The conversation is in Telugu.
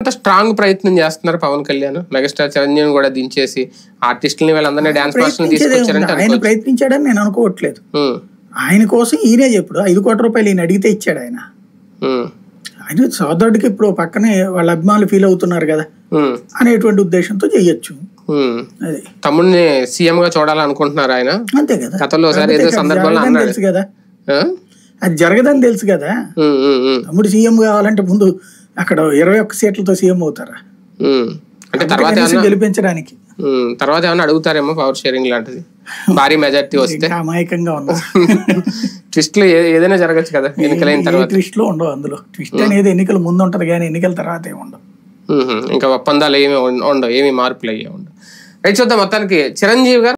ఎంత స్ట్రాంగ్ ప్రయత్నం చేస్తున్నారు పవన్ కళ్యాణ్ మెగాస్టార్ చిరంజీవి కూడా దించేసి ఆర్టిస్టులని వీళ్ళందరినీ డాన్స్ మాస్టర్ని ప్రయత్నించేదే ఉంది. తీసుకొచ్చారంటే ఆయన అనుకోవచ్చు. ప్రయత్నించాడని నేను అనుకోవట్లేదు ఉమ్, ఆయన కోసం ఈయనే చెప్పుడు ఐదు కోట్ల రూపాయలు ఈయన అడిగితే ఇచ్చాడు ఆయన ఉమ్, ఆయన సోదరుడికి ఇప్పుడు పక్కనే వాళ్ళ అభిమానులు ఫీల్ అవుతున్నారు కదా ఉమ్, అనేటువంటి ఉద్దేశంతో చెయ్యొచ్చు ఉమ్. అది తమ్ముడిని సీఎం గా చూడాలనుకుంటున్నారు ఆయన అంతే కదా గతంలో ఒకసారి ఏదో కాకపోతే అది సందర్భంలో జరగదని అన్నాడు తెలుసు కదా ఆ? అది జరగదని తెలుసు కదా ఉమ్, ఉమ్, ఉమ్, తమ్ముడు సీఎం కావాలంటే ముందు అక్కడ ఇరవై ఒక్క సీట్లతో సీఎం అవుతారా ఉమ్. అంటే తర్వాత కనీసం ఏమన్నా గెలిపించడానికి ఉమ్, తర్వాత ఏమన్నా అడుగుతారేమో పవర్ షేరింగ్ లాంటిది భారీ మెజార్టీ వస్తే ఇంకా అమాయకంగా ఉన్నా ట్విస్ట్ లో ఏ- ఏదైనా జరగచ్చు కదా ఎన్నికలైన ఏ తర్వాత ట్విస్ట్ లో ఉండవు అందులో ట్విస్ట్ అనేది ఎన్నికల ముందు ఉంటది కానీ ఎన్నికల తర్వాత ఏమి ఉండవు ఉహు, ఇంకా ఒప్పందాలు ఏమి ఉండవు ఏమి మార్పులు అయ్యే ఉండవు రైట్ చూద్దాం మొత్తానికి చిరంజీవి గారు